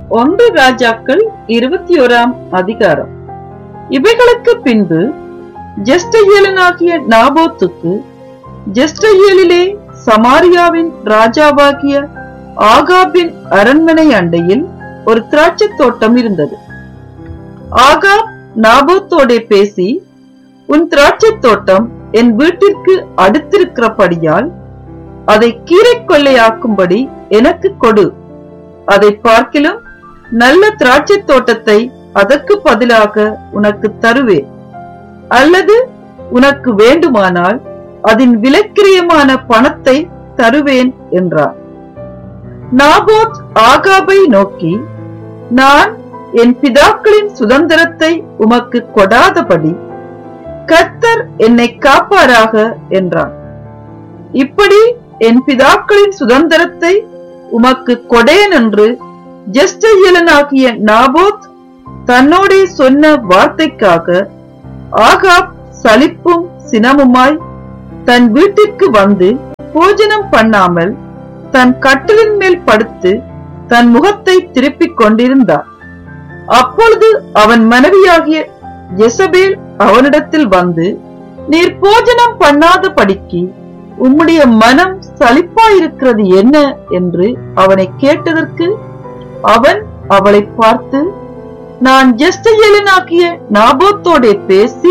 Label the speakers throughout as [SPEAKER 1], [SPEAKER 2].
[SPEAKER 1] ஒன்று ராஜாக்கள் இருபத்தி ஓராம் அதிகாரம் இவைகளுக்கு பின்பு ஜெஸ்டயேலனாகிய நாபோத்துக்கு ஜெஸ்டயேலிலே சமாரியாவின் ராஜாவாகிய ஆகாபின் அரண்மனை அண்டையில் ஒரு திராட்சைத் தோட்டம் இருந்தது ஆகாப் நாபோத்தோடே பேசி உன் திராட்சைத் தோட்டம் என் வீட்டிற்கு அடுத்திருக்கிறபடியால் அதை கீரை கொள்ளையாக்கும்படி எனக்கு கொடு அதை பார்க்கிலும் நல்ல திராட்சைத் தோட்டத்தை அதற்கு பதிலாக உனக்கு தருவேன் அல்லது உனக்கு வேண்டுமானால் அதன் விலைக்கிரியமான பணத்தை தருவேன் என்றார் நாபோத் ஆகாபை நோக்கி நான் என் பிதாக்களின் சுதந்திரத்தை உமக்கு கொடாதபடி கர்த்தர் என்னை காப்பாராக என்றான் இப்படி என் பிதாக்களின் சுதந்திரத்தை உமக்கு கொடேன் என்று ஜெஸ்டயலனாகிய நாபோத் தன்னோடே சொன்ன வார்த்தைக்காக ஆகாப் சலிப்பும் சினமுமாய் தன் வீட்டிற்கு வந்து போஜனம் பண்ணாமல் தன் கட்டிலின் மேல் படுத்து தன் முகத்தை திருப்பிக் கொண்டிருந்தார் அப்பொழுது அவன் மனைவியாகிய ஜெசபேல் அவனிடத்தில் வந்து நீர் போஜனம் பண்ணாத படிக்கு உம்முடைய மனம் சலிப்பாயிருக்கிறது என்ன என்று அவனை கேட்டதற்கு அவன் அவளை பார்த்து நான் ஜெஸ்டயேலனாகிய நாபோத்தோடே பேசி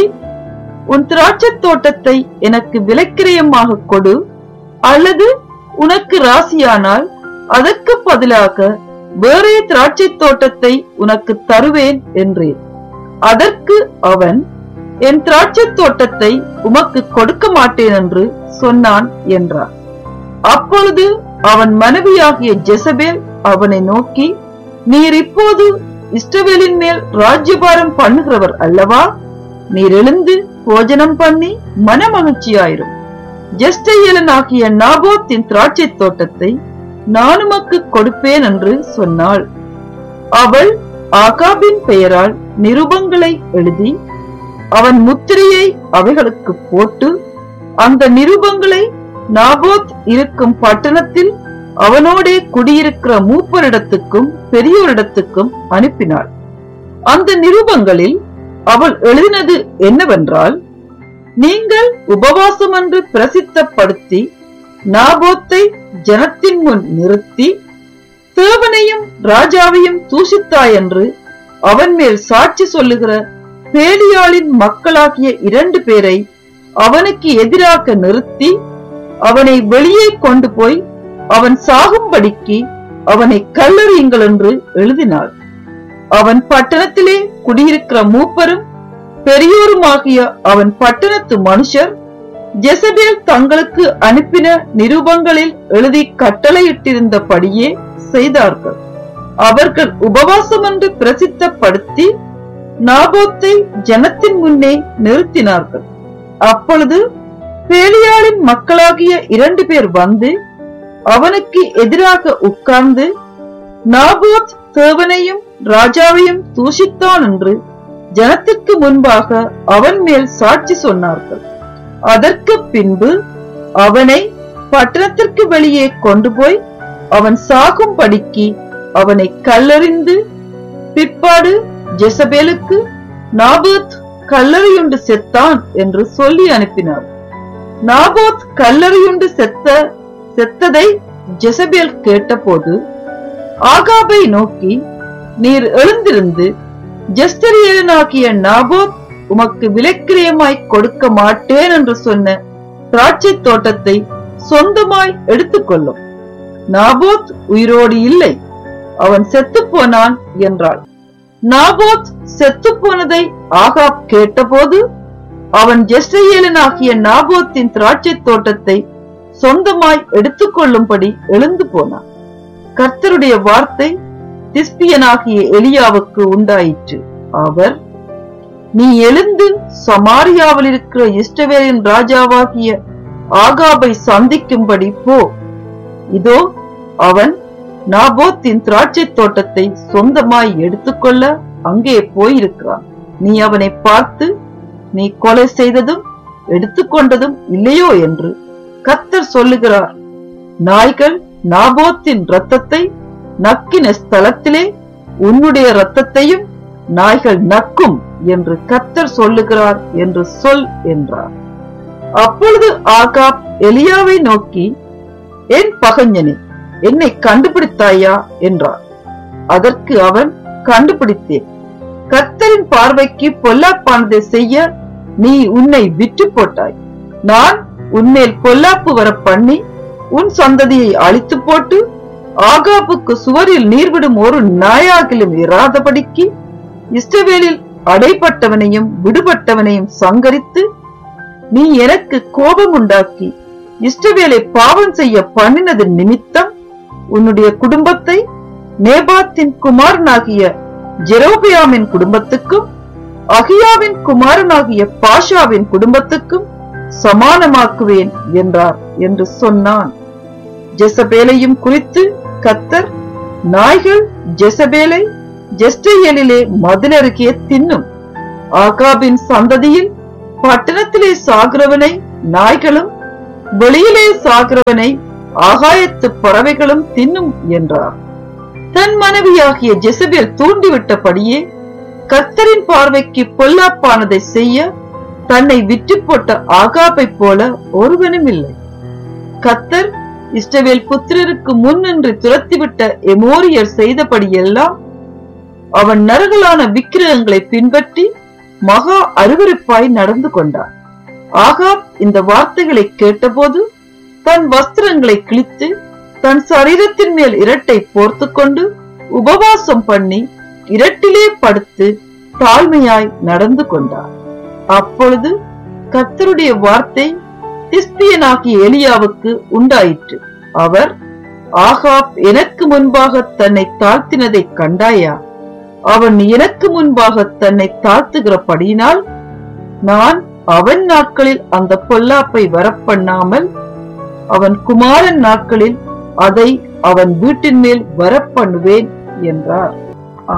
[SPEAKER 1] உன் திராட்சைத் தோட்டத்தை எனக்கு விலைக்கிரயமாக கொடு அல்லது உனக்கு ராசியானால் அதற்கு பதிலாக வேறே திராட்சைத் தோட்டத்தை உனக்கு தருவேன் என்றேன் அதற்கு அவன் என் திராட்சைத் தோட்டத்தை உமக்கு கொடுக்க மாட்டேன் என்று சொன்னான் என்றார் அப்பொழுது அவன் மனைவியாகிய ஜெசபேல் அவனை நோக்கி நீர் இப்போது இஸ்ரவேலின் மேல் ராஜ்யபாரம் பண்ணுகிறவர் அல்லவா நீர் எழுந்து போஜனம் பண்ணி மனமகிழ்ச்சியாயிரும் ஜெஸ்டயேலனாகிய நாபோத்தின் திராட்சைத் தோட்டத்தை நான் உமக்கு கொடுப்பேன் என்று சொன்னாள் அவள் ஆகாபின் பெயரால் நிருபங்களை எழுதி அவன் முத்திரையை அவைகளுக்கு போட்டு அந்த நிருபங்களை நாபோத் இருக்கும் பட்டணத்தில் அவனோடே குடியிருக்கிற மூப்பரிடத்துக்கும் பெரியோரிடத்துக்கும் அனுப்பினாள் அந்த நிருபங்களில் அவள் எழுதினது என்னவென்றால் நீங்கள் உபவாசம் என்று பிரசித்தப்படுத்தி நாபோத்தை ஜனத்தின் முன் நிறுத்தி தேவனையும் ராஜாவையும் தூஷித்தாய் என்று அவன் மேல் சாட்சி சொல்லுகிற பேலியாளின் மக்களாகிய இரண்டு பேரை அவனுக்கு எதிராக நிறுத்தி அவனை வெளியே கொண்டு போய் அவன் சாகும்படிக்கு அவனை கல்லறியுங்கள் என்று எழுதினாள் அவன் பட்டணத்திலே குடியிருக்கிற மூப்பரும் பெரியோருமாகிய அவன் பட்டணத்து மனுஷர் ஜெசபேல் தங்களுக்கு அனுப்பின நிருபங்களில் எழுதி கட்டளையிட்டிருந்தபடியே செய்தார்கள் அவர்கள் உபவாசம் என்று பிரசித்தப்படுத்தி நாபோத்தை ஜனத்தின் முன்னே நிறுத்தினார்கள் அப்பொழுது பேலியாளின் மக்களாகிய இரண்டு பேர் வந்து அவனுக்கு எதிராக உட்கார்ந்து நாபோத் தேவனையும் ராஜாவையும் தூஷித்தான் என்று ஜனத்திற்கு முன்பாக அவன் மேல் சாட்சி சொன்னார்கள் அதற்கு பின்பு அவனை பட்டணத்திற்கு வெளியே கொண்டு போய் அவன் சாகும்படிக்கு அவனை கல்லறிந்து பிற்பாடு ஜெசபேலுக்கு நாபோத் கல்லறையுண்டு செத்தான் என்று சொல்லி அனுப்பினார் நாபோத் கல்லறையுண்டு செத்த செத்ததை ஜெசபேல் கேட்டபோது ஆகாபை நோக்கி நீர் எழுந்திருந்து ஜெஸ்டரியனாகிய நாபோத் உமக்கு விலைக்கிரயமாய் கொடுக்க மாட்டேன் என்று சொன்ன திராட்சை தோட்டத்தை சொந்தமாய் எடுத்துக்கொள்ளும் நாபோத் உயிரோடு இல்லை அவன் செத்து போனான் என்றாள் நாபோத் செத்து போனதை ஆகாப் கேட்டபோது அவன் ஜெஸ்ரேலனாகிய நாபோத்தின் திராட்சை தோட்டத்தை சொந்தமாய் எடுத்துக்கொள்ளும்படி எழுந்து போனான் கர்த்தருடைய வார்த்தை திஸ்பியனாகிய எலியாவுக்கு உண்டாயிற்று அவர் நீ எழுந்து சமாரியாவில் இருக்கிற இஷ்டவேலின் ராஜாவாகிய ஆகாபை சந்திக்கும்படி போ இதோ அவன் நாபோத்தின் திராட்சை தோட்டத்தை சொந்தமாய் எடுத்துக்கொள்ள அங்கே போயிருக்கிறான் நீ அவனை பார்த்து நீ கொலை செய்ததும் எடுத்துக்கொண்டதும் இல்லையோ என்று கத்தர் சொல்லுகிறார் நாய்கள் நாபோத்தின் இரத்தத்தை நக்கின ஸ்தலத்திலே உன்னுடைய இரத்தத்தையும் நாய்கள் நக்கும் என்று கத்தர் சொல்லுகிறார் என்று சொல் என்றார் அப்பொழுது ஆகாப் எலியாவை நோக்கி என் பகஞ்சனே என்னை கண்டுபிடித்தாயா என்றார் அதற்கு அவன் கண்டுபிடித்தேன் கர்த்தரின் பார்வைக்கு பொல்லாப்பானதை செய்ய நீ உன்னை விற்று போட்டாய் நான் உன்மேல் பொல்லாப்பு வர பண்ணி உன் சந்ததியை அழித்து போட்டு ஆகாப்புக்கு சுவரில் நீர்விடும் ஒரு நாயாகிலும் இராதபடிக்கு இஸ்ரவேலில் அடைப்பட்டவனையும் விடுபட்டவனையும் சங்கரித்து நீ எனக்கு கோபம் உண்டாக்கி இஷ்டவேலை பாவம் செய்ய பண்ணினது நிமித்தம் உன்னுடைய குடும்பத்தை நேபாத்தின் குமாரனாகிய ஜெரோபியாமின் குடும்பத்துக்கும் அகியாவின் குமாரனாகிய பாஷாவின் குடும்பத்துக்கும் சமானமாக்குவேன் என்றார் என்று சொன்னான் ஜெசபேலையும் குறித்து கத்தர் நாய்கள் ஜெசபேலை ஜெஸ்டேயலிலே மதிலருகே தின்னும் ஆகாபின் சந்ததியில் பட்டணத்திலே சாகிறவனை நாய்களும் வெளியிலே சாகிறவனை ஆகாயத்து பறவைகளும் தின்னும் என்றார் தன் மனைவியாகிய ஜெசபேல் தூண்டிவிட்டபடியே கர்த்தரின் பார்வைக்கு பொல்லாப்பானதை செய்ய தன்னை விற்று போட்ட ஆகாபைப் போல ஒருவனும் இல்லை கத்தர் இஸ்ரவேல் புத்திரருக்கு முன்னின்று துரத்திவிட்ட எமோரியர் செய்தபடியெல்லாம் அவன் நரகலான விக்கிரகங்களை பின்பற்றி மகா அருவருப்பாய் நடந்து கொண்டான் ஆகாப் இந்த வார்த்தைகளை கேட்டபோது தன் வஸ்திரங்களை கிழித்து தன் சரீரத்தின் மேல் இரட்டை போர்த்து கொண்டு உபவாசம் பண்ணி இரட்டிலே படுத்து தாழ்மையாய் நடந்து கொண்டார் அப்பொழுது கத்தருடைய வார்த்தை திஸ்பியனாகிய எலியாவுக்கு உண்டாயிற்று அவர் ஆகாப் எனக்கு முன்பாக தன்னை தாழ்த்தினதை கண்டாயா அவன் எனக்கு முன்பாக தன்னை தாழ்த்துகிறபடியினால் நான் அவன் நாட்களில் அந்த பொல்லாப்பை வரப்பண்ணாமல் அவன் குமாரன் நாட்களில் அதை அவன் வீட்டின் மேல் வரப்பண்ணுவேன் என்றார்